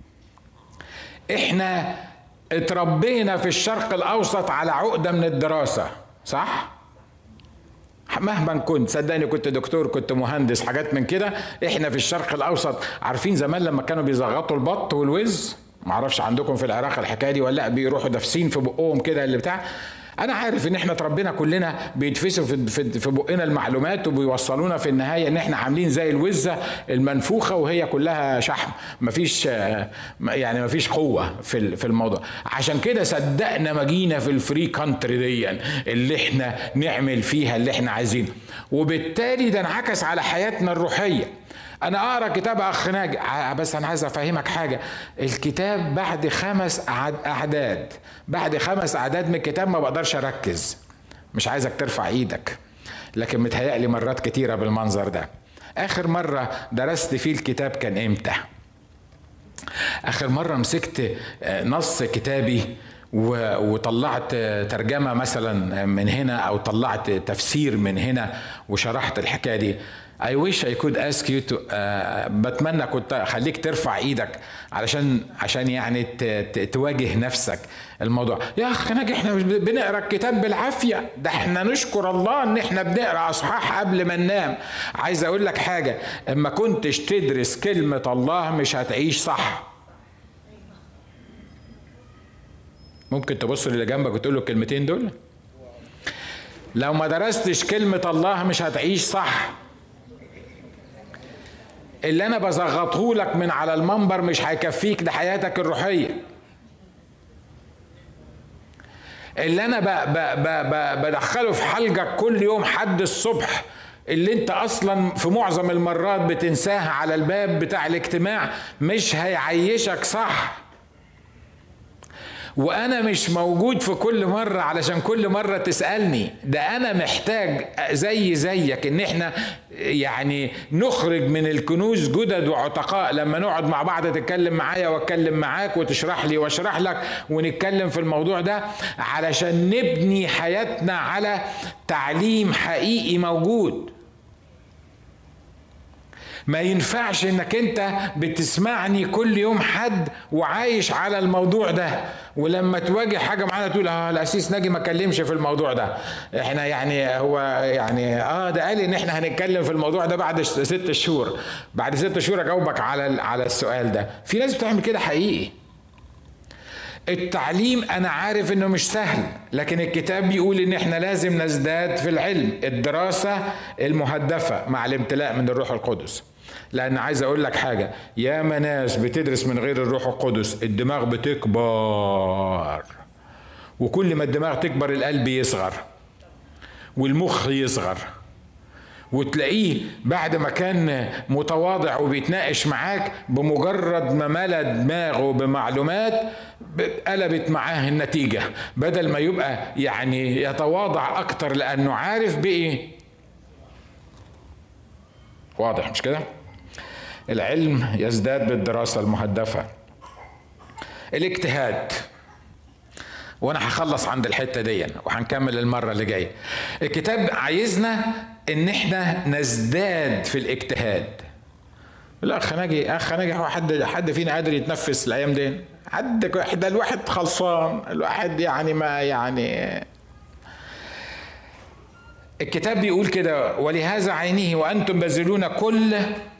احنا اتربينا في الشرق الاوسط على عقدة من الدراسة صح؟ مهما كنت صدقني كنت دكتور كنت مهندس حاجات من كده احنا في الشرق الاوسط عارفين زمان لما كانوا بيزغطوا البط والوز معرفش عندكم في العراق الحكايه دي ولا لا بيروحوا دافسين في بقهم كده اللي بتاع انا عارف ان احنا اتربينا كلنا بيتفسوا في, في, في بقنا المعلومات وبيوصلونا في النهايه ان احنا عاملين زي الوزه المنفوخه وهي كلها شحم مفيش يعني مفيش قوه في في الموضوع عشان كده صدقنا ما جينا في الفري كانتري دي اللي احنا نعمل فيها اللي احنا عايزينه وبالتالي ده انعكس على حياتنا الروحيه انا اقرا كتاب اخ ناجي بس انا عايز افهمك حاجه الكتاب بعد خمس اعداد بعد خمس اعداد من الكتاب ما بقدرش اركز مش عايزك ترفع ايدك لكن متهيألي مرات كتيرة بالمنظر ده آخر مرة درست فيه الكتاب كان إمتى آخر مرة مسكت نص كتابي وطلعت ترجمة مثلا من هنا أو طلعت تفسير من هنا وشرحت الحكاية دي I wish I could ask you to uh, بتمنى كنت اخليك ترفع ايدك علشان عشان يعني تواجه نفسك الموضوع يا اخي ناجي احنا مش بنقرا الكتاب بالعافيه ده احنا نشكر الله ان احنا بنقرا اصحاح قبل ما ننام عايز اقول لك حاجه اما كنتش تدرس كلمه الله مش هتعيش صح ممكن تبص للي جنبك وتقول له الكلمتين دول لو ما درستش كلمه الله مش هتعيش صح اللي انا بزغطه لك من على المنبر مش هيكفيك لحياتك الروحيه اللي انا ب ب ب ب بدخله في حلقك كل يوم حد الصبح اللي انت اصلا في معظم المرات بتنساها على الباب بتاع الاجتماع مش هيعيشك صح وانا مش موجود في كل مره علشان كل مره تسالني ده انا محتاج زي زيك ان احنا يعني نخرج من الكنوز جدد وعتقاء لما نقعد مع بعض تتكلم معايا واتكلم معاك وتشرح لي واشرح لك ونتكلم في الموضوع ده علشان نبني حياتنا على تعليم حقيقي موجود ما ينفعش انك انت بتسمعني كل يوم حد وعايش على الموضوع ده ولما تواجه حاجه معانا تقول اه الاسيس ناجي ما اتكلمش في الموضوع ده احنا يعني هو يعني اه ده قال ان احنا هنتكلم في الموضوع ده بعد ست شهور بعد ست شهور اجاوبك على على السؤال ده في ناس بتعمل كده حقيقي التعليم انا عارف انه مش سهل لكن الكتاب بيقول ان احنا لازم نزداد في العلم الدراسه المهدفه مع الامتلاء من الروح القدس لان عايز اقول لك حاجه يا ناس بتدرس من غير الروح القدس الدماغ بتكبر وكل ما الدماغ تكبر القلب يصغر والمخ يصغر وتلاقيه بعد ما كان متواضع وبيتناقش معاك بمجرد ما ملا دماغه بمعلومات قلبت معاه النتيجة بدل ما يبقى يعني يتواضع أكتر لأنه عارف بإيه واضح مش كده العلم يزداد بالدراسة المهدفة الاجتهاد وانا هخلص عند الحته دي وهنكمل المره اللي جايه الكتاب عايزنا ان احنا نزداد في الاجتهاد لا اخ ناجي اخ ناجي هو حد حد فينا قادر يتنفس الايام دي حد ده الواحد خلصان الواحد يعني ما يعني الكتاب بيقول كده ولهذا عينه وانتم باذلون كل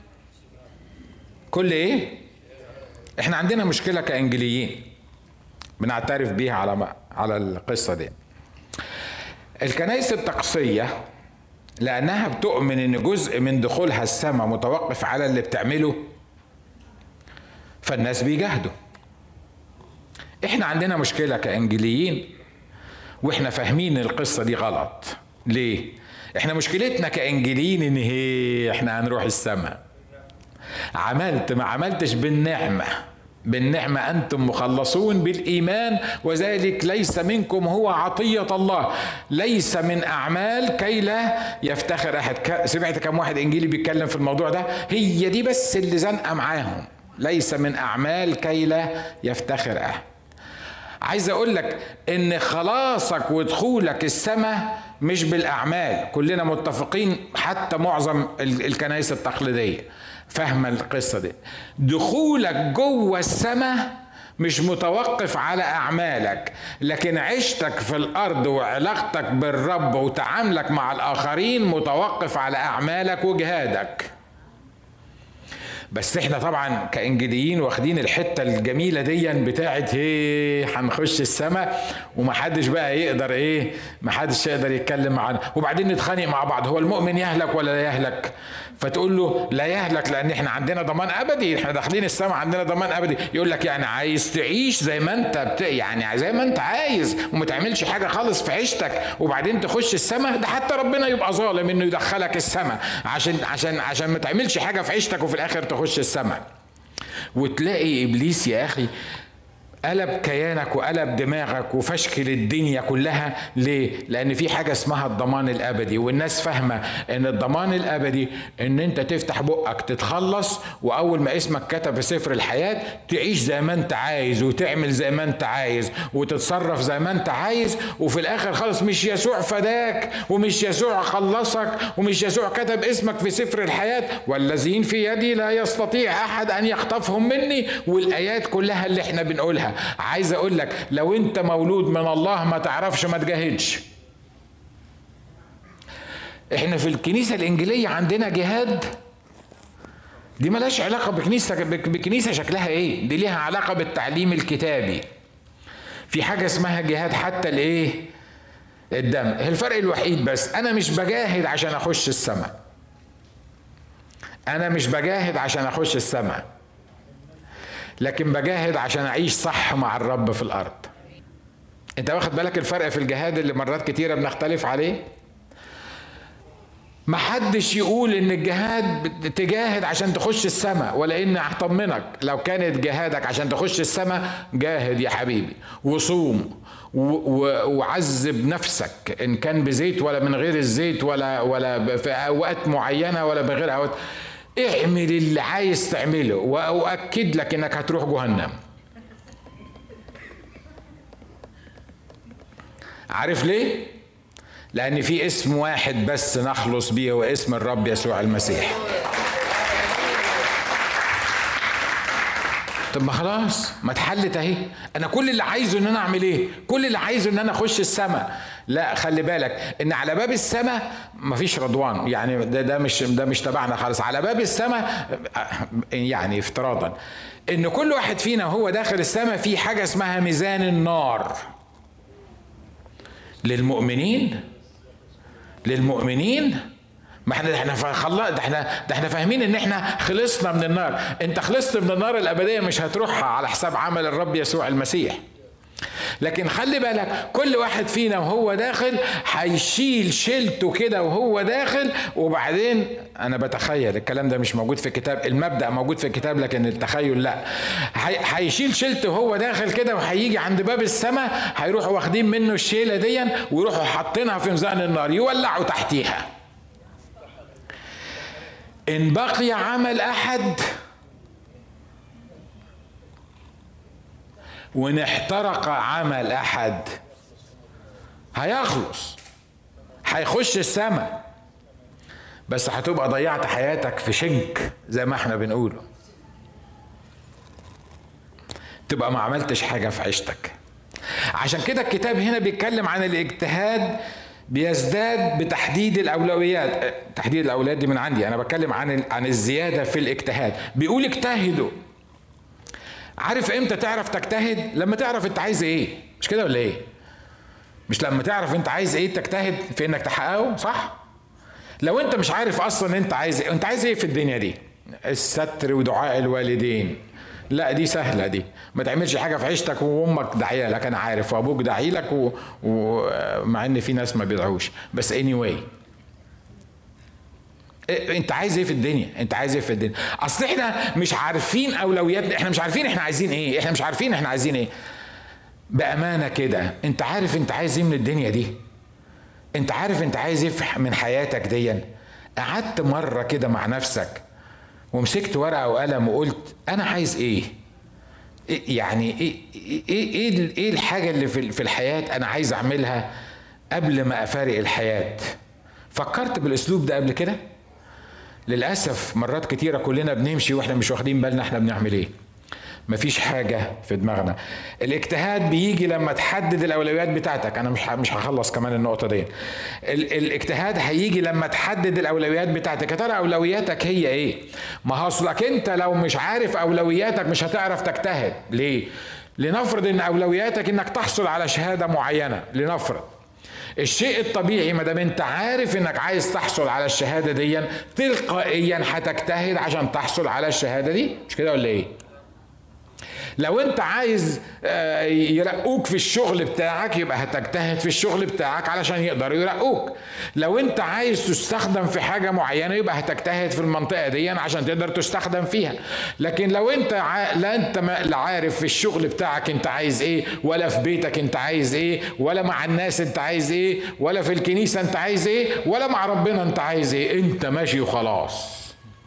كل ايه احنا عندنا مشكله كانجليين بنعترف بيها على على القصه دي الكنائس التقصيه لانها بتؤمن ان جزء من دخولها السماء متوقف على اللي بتعمله فالناس بيجاهدوا احنا عندنا مشكله كانجليين واحنا فاهمين القصه دي غلط ليه احنا مشكلتنا كانجليين ان هي احنا هنروح السماء عملت ما عملتش بالنعمه بالنعمة أنتم مخلصون بالإيمان وذلك ليس منكم هو عطية الله ليس من أعمال كي لا يفتخر أحد سمعت كم واحد إنجيلي بيتكلم في الموضوع ده هي دي بس اللي زنقة معاهم ليس من أعمال كي لا يفتخر أحد عايز اقول لك ان خلاصك ودخولك السماء مش بالاعمال كلنا متفقين حتى معظم الكنائس التقليديه فاهمه القصه دي دخولك جوه السماء مش متوقف على اعمالك لكن عيشتك في الارض وعلاقتك بالرب وتعاملك مع الاخرين متوقف على اعمالك وجهادك بس احنا طبعا كانجليين واخدين الحته الجميله دي بتاعت ايه هنخش السماء ومحدش بقى يقدر ايه محدش يقدر يتكلم معانا وبعدين نتخانق مع بعض هو المؤمن يهلك ولا لا يهلك فتقول له لا يهلك لان احنا عندنا ضمان ابدي احنا داخلين السماء عندنا ضمان ابدي يقول لك يعني عايز تعيش زي ما انت بت... يعني زي ما انت عايز وما تعملش حاجه خالص في عيشتك وبعدين تخش السماء ده حتى ربنا يبقى ظالم انه يدخلك السماء عشان عشان عشان ما تعملش حاجه في عيشتك وفي الاخر تخش السماء وتلاقي ابليس يا اخي قلب كيانك وقلب دماغك وفشكل الدنيا كلها ليه؟ لأن في حاجة اسمها الضمان الأبدي والناس فاهمة إن الضمان الأبدي إن أنت تفتح بقك تتخلص وأول ما اسمك كتب في سفر الحياة تعيش زي ما أنت عايز وتعمل زي ما أنت عايز وتتصرف زي ما أنت عايز وفي الآخر خالص مش يسوع فداك ومش يسوع خلصك ومش يسوع كتب اسمك في سفر الحياة والذين في يدي لا يستطيع أحد أن يخطفهم مني والآيات كلها اللي احنا بنقولها عايز اقول لك لو انت مولود من الله ما تعرفش ما تجاهدش احنا في الكنيسة الانجيلية عندنا جهاد دي ملهاش علاقة بكنيسة بكنيسة شكلها ايه دي ليها علاقة بالتعليم الكتابي في حاجة اسمها جهاد حتى الايه الدم الفرق الوحيد بس انا مش بجاهد عشان اخش السماء انا مش بجاهد عشان اخش السماء لكن بجاهد عشان اعيش صح مع الرب في الارض انت واخد بالك الفرق في الجهاد اللي مرات كتيرة بنختلف عليه ما حدش يقول ان الجهاد تجاهد عشان تخش السماء ولا ان اطمنك لو كانت جهادك عشان تخش السماء جاهد يا حبيبي وصوم وعذب نفسك ان كان بزيت ولا من غير الزيت ولا ولا في اوقات معينه ولا بغير اوقات اعمل اللي عايز تعمله واؤكد لك انك هتروح جهنم عارف ليه لان في اسم واحد بس نخلص بيه هو اسم الرب يسوع المسيح طب ما خلاص ما اتحلت اهي انا كل اللي عايزه ان انا اعمل ايه كل اللي عايزه ان انا اخش السماء لا خلي بالك ان على باب السماء مفيش رضوان يعني ده, ده مش ده مش تبعنا خالص على باب السماء يعني افتراضا ان كل واحد فينا وهو داخل السماء في حاجه اسمها ميزان النار للمؤمنين للمؤمنين ما احنا ده احنا خلا ده احنا ده احنا فاهمين ان احنا خلصنا من النار انت خلصت من النار الابديه مش هتروحها على حساب عمل الرب يسوع المسيح لكن خلي بالك كل واحد فينا وهو داخل هيشيل شيلته كده وهو داخل وبعدين انا بتخيل الكلام ده مش موجود في الكتاب المبدا موجود في الكتاب لكن التخيل لا هيشيل شيلته وهو داخل كده وهيجي عند باب السماء هيروحوا واخدين منه الشيله دي ويروحوا حاطينها في ميزان النار يولعوا تحتيها ان بقي عمل احد وان احترق عمل احد هيخلص هيخش السماء بس هتبقى ضيعت حياتك في شنك زي ما احنا بنقوله تبقى ما عملتش حاجة في عيشتك عشان كده الكتاب هنا بيتكلم عن الاجتهاد بيزداد بتحديد الاولويات تحديد الاولويات دي من عندي انا بتكلم عن عن الزياده في الاجتهاد بيقول اجتهدوا عارف امتى تعرف تجتهد لما تعرف انت عايز ايه مش كده ولا ايه مش لما تعرف انت عايز ايه تجتهد في انك تحققه صح لو انت مش عارف اصلا انت عايز ايه انت عايز ايه في الدنيا دي الستر ودعاء الوالدين لا دي سهلة دي ما تعملش حاجة في عيشتك وامك داعية لك انا عارف وابوك داعي لك و... ومع ان في ناس ما بيدعوش بس anyway إيه انت عايز ايه في الدنيا انت عايز ايه في الدنيا اصل احنا مش عارفين اولوياتنا احنا مش عارفين احنا عايزين ايه احنا مش عارفين احنا عايزين ايه بامانه كده انت عارف انت عايز ايه من الدنيا دي انت عارف انت عايز ايه من حياتك دي قعدت مره كده مع نفسك ومسكت ورقه وقلم وقلت انا عايز ايه يعني ايه ايه ايه, إيه الحاجه اللي في الحياه انا عايز اعملها قبل ما افارق الحياه فكرت بالاسلوب ده قبل كده للاسف مرات كتيره كلنا بنمشي واحنا مش واخدين بالنا احنا بنعمل ايه مفيش حاجة في دماغنا الاجتهاد بيجي لما تحدد الأولويات بتاعتك أنا مش مش هخلص كمان النقطة دي الاجتهاد هيجي لما تحدد الأولويات بتاعتك يا ترى أولوياتك هي إيه ما هو أصلك أنت لو مش عارف أولوياتك مش هتعرف تجتهد ليه لنفرض ان اولوياتك انك تحصل على شهاده معينه لنفرض الشيء الطبيعي ما دام انت عارف انك عايز تحصل على الشهاده دي تلقائيا هتجتهد عشان تحصل على الشهاده دي مش كده ولا ايه لو انت عايز آه، يرقوك في الشغل بتاعك يبقى هتجتهد في الشغل بتاعك علشان يقدروا يرقوك لو انت عايز تستخدم في حاجه معينه يبقى هتجتهد في المنطقه دي عشان تقدر تستخدم فيها لكن لو انت ع... لا انت لا عارف في الشغل بتاعك انت عايز ايه ولا في بيتك انت عايز ايه ولا مع الناس انت عايز ايه ولا في الكنيسه انت عايز ايه ولا مع ربنا انت عايز ايه انت ماشي وخلاص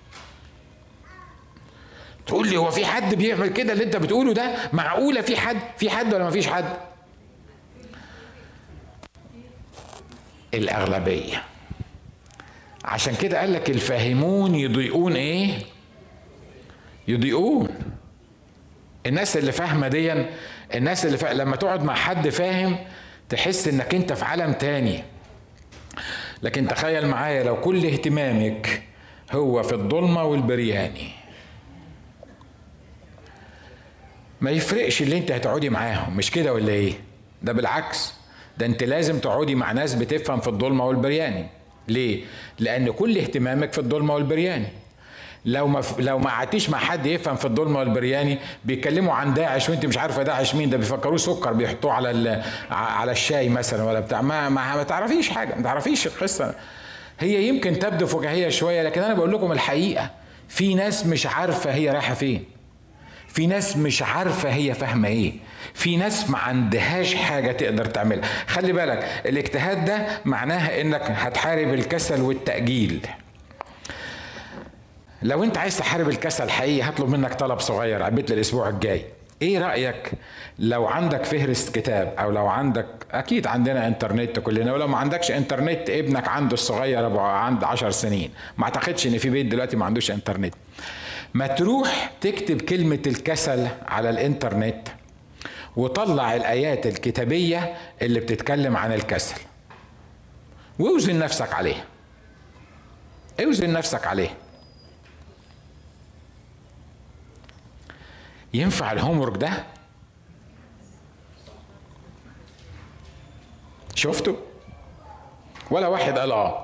تقول لي هو في حد بيعمل كده اللي انت بتقوله ده معقوله في حد في حد ولا ما فيش حد الاغلبيه عشان كده قال لك الفاهمون يضيئون ايه يضيئون الناس اللي فاهمه دي الناس اللي فاهمة لما تقعد مع حد فاهم تحس انك انت في عالم تاني لكن تخيل معايا لو كل اهتمامك هو في الظلمه والبرياني ما يفرقش اللي انت هتقعدي معاهم مش كده ولا ايه ده بالعكس ده انت لازم تقعدي مع ناس بتفهم في الظلمه والبرياني ليه لان كل اهتمامك في الظلمه والبرياني لو ما لو ما قعدتيش مع حد يفهم في الظلمه والبرياني بيتكلموا عن داعش وانت مش عارفه داعش مين ده بيفكروه سكر بيحطوه على على الشاي مثلا ولا بتاع ما ما, ما تعرفيش حاجه ما تعرفيش القصه هي يمكن تبدو فكاهيه شويه لكن انا بقول لكم الحقيقه في ناس مش عارفه هي رايحه فين في ناس مش عارفة هي فاهمة ايه في ناس ما عندهاش حاجة تقدر تعملها خلي بالك الاجتهاد ده معناها انك هتحارب الكسل والتأجيل لو انت عايز تحارب الكسل حقيقي هطلب منك طلب صغير عبيت للاسبوع الجاي ايه رايك لو عندك فهرس كتاب او لو عندك اكيد عندنا انترنت كلنا ولو ما عندكش انترنت ابنك عنده الصغير ابو عنده عشر سنين ما اعتقدش ان في بيت دلوقتي ما عندوش انترنت ما تروح تكتب كلمة الكسل على الانترنت وطلع الآيات الكتابية اللي بتتكلم عن الكسل واوزن نفسك عليها اوزن نفسك عليه ينفع الهومورك ده شفتوا ولا واحد قال اه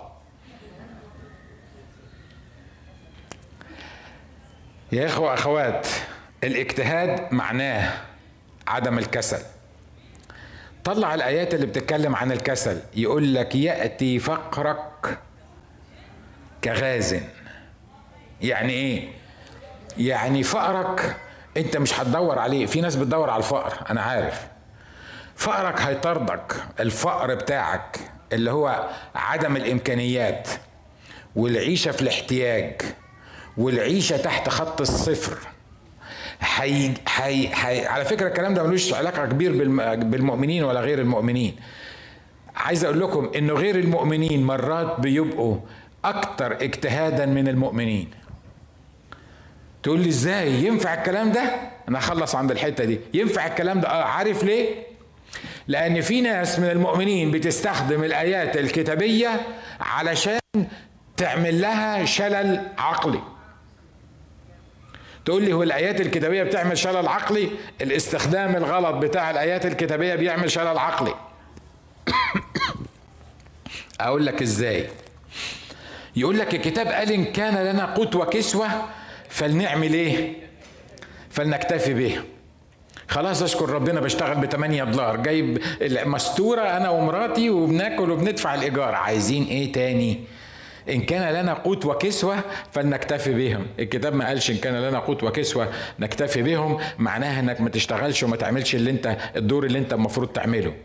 يا اخوة اخوات الاجتهاد معناه عدم الكسل طلع الايات اللي بتتكلم عن الكسل يقول لك ياتي فقرك كغاز يعني ايه يعني فقرك انت مش هتدور عليه في ناس بتدور على الفقر انا عارف فقرك هيطردك الفقر بتاعك اللي هو عدم الامكانيات والعيشه في الاحتياج والعيشه تحت خط الصفر حي حي حي على فكره الكلام ده ملوش علاقه كبير بالمؤمنين ولا غير المؤمنين عايز اقول لكم انه غير المؤمنين مرات بيبقوا اكتر اجتهادا من المؤمنين تقول لي ازاي ينفع الكلام ده انا اخلص عند الحته دي ينفع الكلام ده اه عارف ليه لان في ناس من المؤمنين بتستخدم الايات الكتابيه علشان تعمل لها شلل عقلي تقول لي هو الايات الكتابيه بتعمل شلل عقلي الاستخدام الغلط بتاع الايات الكتابيه بيعمل شلل عقلي اقول لك ازاي يقول لك الكتاب قال ان كان لنا قوت وكسوه فلنعمل ايه فلنكتفي به خلاص اشكر ربنا بشتغل ب 8 دولار جايب مستوره انا ومراتي وبناكل وبندفع الايجار عايزين ايه تاني إن كان لنا قوت وكسوة فلنكتفي بهم الكتاب ما قالش إن كان لنا قوت وكسوة نكتفي بهم معناها إنك ما تشتغلش وما تعملش اللي أنت الدور اللي أنت المفروض تعمله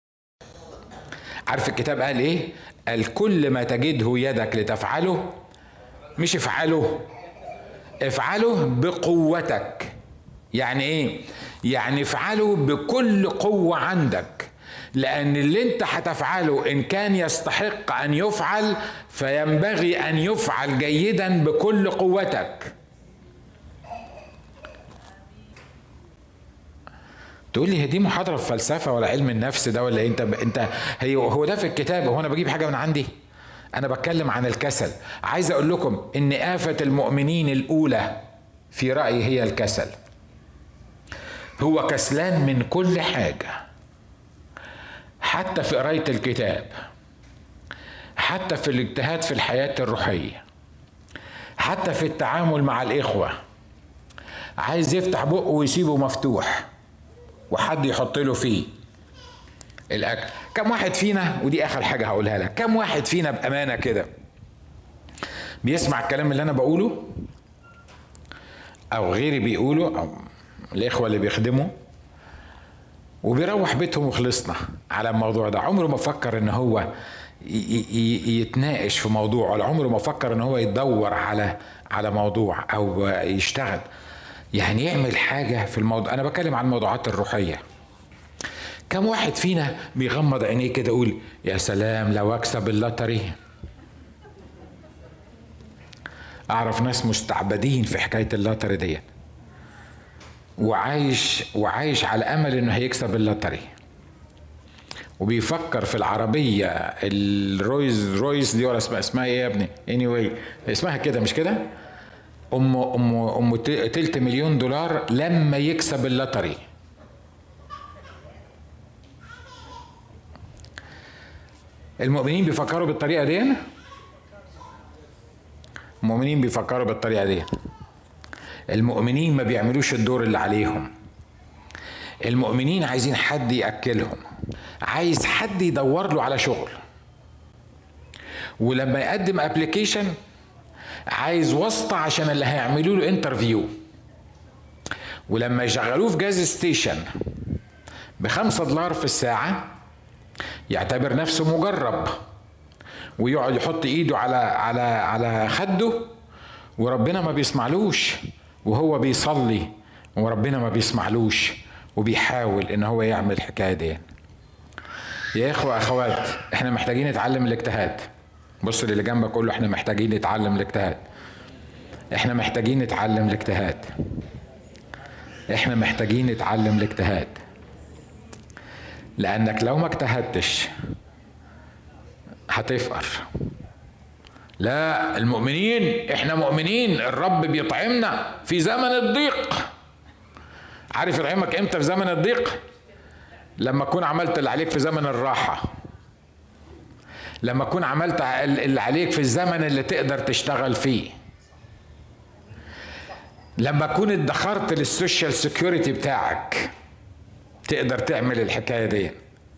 عارف الكتاب قال إيه قال كل ما تجده يدك لتفعله مش افعله افعله بقوتك يعني ايه يعني افعله بكل قوة عندك لأن اللي أنت هتفعله إن كان يستحق أن يفعل فينبغي أن يفعل جيدا بكل قوتك. تقول لي هي دي محاضرة في فلسفة ولا علم النفس ده ولا إيه؟ أنت أنت هي هو ده في الكتاب هو أنا بجيب حاجة من عندي؟ أنا بتكلم عن الكسل، عايز أقول لكم إن آفة المؤمنين الأولى في رأيي هي الكسل. هو كسلان من كل حاجه حتى في قرايه الكتاب حتى في الاجتهاد في الحياه الروحيه حتى في التعامل مع الاخوه عايز يفتح بقه ويسيبه مفتوح وحد يحط له فيه الاكل كم واحد فينا ودي اخر حاجه هقولها لك كم واحد فينا بامانه كده بيسمع الكلام اللي انا بقوله او غيري بيقوله او الاخوه اللي بيخدموا وبيروح بيتهم وخلصنا على الموضوع ده عمره ما فكر ان هو يتناقش في موضوع ولا عمره ما فكر ان هو يدور على على موضوع او يشتغل يعني يعمل حاجه في الموضوع انا بتكلم عن الموضوعات الروحيه كم واحد فينا بيغمض عينيه كده يقول يا سلام لو اكسب اللوتري اعرف ناس مستعبدين في حكايه اللوتري ديت وعايش وعايش على امل انه هيكسب اللوتري وبيفكر في العربية الرويز رويس دي ولا اسمها اسمها ايه يا ابني؟ اني anyway اسمها كده مش كده؟ ام ام ام تلت مليون دولار لما يكسب اللوتري المؤمنين بيفكروا بالطريقة دي المؤمنين بيفكروا بالطريقة دي المؤمنين ما بيعملوش الدور اللي عليهم المؤمنين عايزين حد ياكلهم عايز حد يدور له على شغل ولما يقدم ابلكيشن عايز واسطه عشان اللي هيعملوا له انترفيو ولما يشغلوه في جاز ستيشن بخمسة دولار في الساعة يعتبر نفسه مجرب ويقعد يحط ايده على على على خده وربنا ما بيسمعلوش وهو بيصلي وربنا ما بيسمعلوش وبيحاول ان هو يعمل الحكايه دي يا اخوه اخوات احنا محتاجين نتعلم الاجتهاد بص للي جنبك قول له احنا محتاجين نتعلم الاجتهاد احنا محتاجين نتعلم الاجتهاد احنا محتاجين نتعلم الاجتهاد لانك لو ما اجتهدتش هتفقر لا المؤمنين احنا مؤمنين الرب بيطعمنا في زمن الضيق عارف يطعمك امتى في زمن الضيق لما تكون عملت اللي عليك في زمن الراحه لما تكون عملت اللي عليك في الزمن اللي تقدر تشتغل فيه لما تكون ادخرت للسوشيال سيكيورتي بتاعك تقدر تعمل الحكايه دي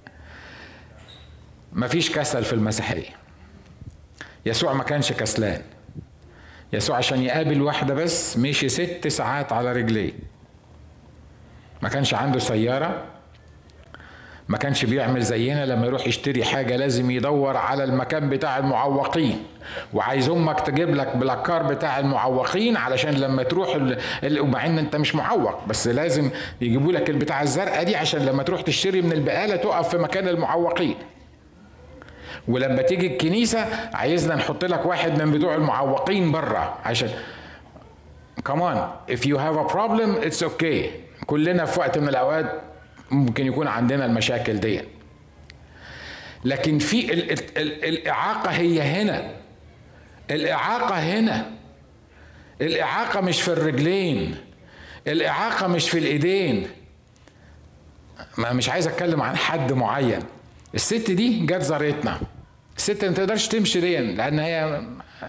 مفيش كسل في المسيحيه يسوع ما كانش كسلان يسوع عشان يقابل واحدة بس مشي ست ساعات على رجليه ما كانش عنده سيارة ما كانش بيعمل زينا لما يروح يشتري حاجة لازم يدور على المكان بتاع المعوقين وعايز امك تجيب لك بلاكار بتاع المعوقين علشان لما تروح ومع ان انت مش معوق بس لازم يجيبوا لك البتاع الزرقاء دي عشان لما تروح تشتري من البقالة تقف في مكان المعوقين ولما تيجي الكنيسه عايزنا نحط لك واحد من بتوع المعوقين بره عشان كمان if you have a problem it's okay كلنا في وقت من الاوقات ممكن يكون عندنا المشاكل دي لكن في ال ال ال الاعاقه هي هنا الاعاقه هنا الاعاقه مش في الرجلين الاعاقه مش في الايدين ما مش عايز اتكلم عن حد معين الست دي جت زارتنا الست ما تقدرش تمشي دي لان هي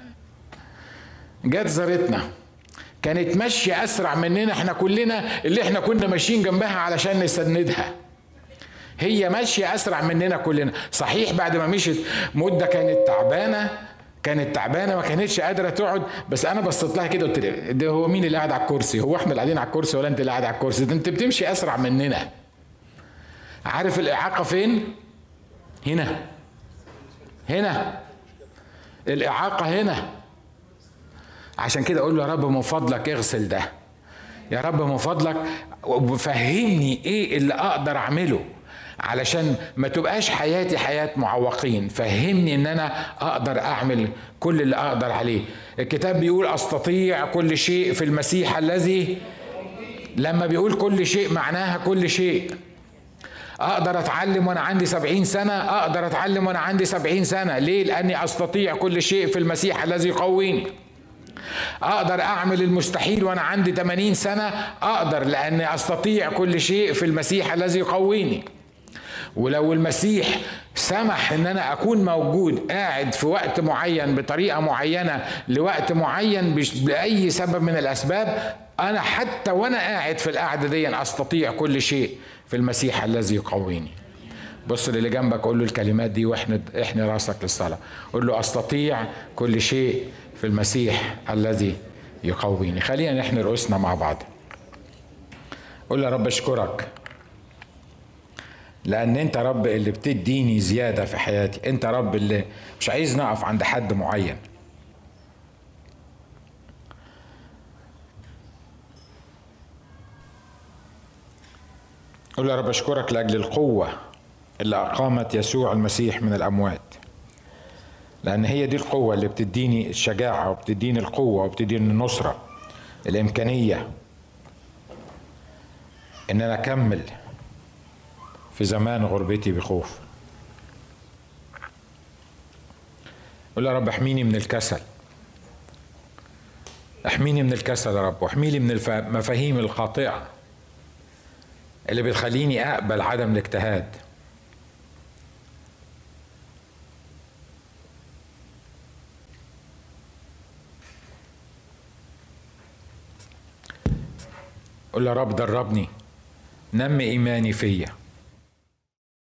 جت زارتنا كانت ماشيه اسرع مننا احنا كلنا اللي احنا كنا ماشيين جنبها علشان نسندها هي ماشيه اسرع مننا كلنا صحيح بعد ما مشيت مده كانت تعبانه كانت تعبانه ما كانتش قادره تقعد بس انا بصيت لها كده قلت لها ده هو مين اللي قاعد على الكرسي هو احنا اللي قاعدين على الكرسي ولا انت اللي قاعد على الكرسي ده انت بتمشي اسرع مننا عارف الاعاقه فين هنا هنا الاعاقه هنا عشان كده اقول له يا رب من فضلك اغسل ده يا رب من فضلك فهمني ايه اللي اقدر اعمله علشان ما تبقاش حياتي حياة معوقين فهمني ان انا اقدر اعمل كل اللي اقدر عليه الكتاب بيقول استطيع كل شيء في المسيح الذي لما بيقول كل شيء معناها كل شيء اقدر اتعلم وانا عندي سبعين سنة اقدر اتعلم وانا عندي سبعين سنة ليه لاني استطيع كل شيء في المسيح الذي يقويني اقدر اعمل المستحيل وانا عندي 80 سنة اقدر لاني استطيع كل شيء في المسيح الذي يقويني ولو المسيح سمح ان انا اكون موجود قاعد في وقت معين بطريقه معينه لوقت معين باي سبب من الاسباب انا حتى وانا قاعد في القعده دي استطيع كل شيء في المسيح الذي يقويني بص للي جنبك قول له الكلمات دي واحنا احنا راسك للصلاه قول له استطيع كل شيء في المسيح الذي يقويني خلينا نحن رؤوسنا مع بعض قول له يا رب اشكرك لان انت رب اللي بتديني زياده في حياتي انت رب اللي مش عايز نقف عند حد معين قل يا رب اشكرك لاجل القوه اللي اقامت يسوع المسيح من الاموات لان هي دي القوه اللي بتديني الشجاعه وبتديني القوه وبتديني النصره الامكانيه ان انا اكمل في زمان غربتي بخوف قول يا رب احميني من الكسل احميني من الكسل يا رب واحميني من المفاهيم الخاطئه اللي بتخليني اقبل عدم الاجتهاد قول يا رب دربني نمي ايماني فيا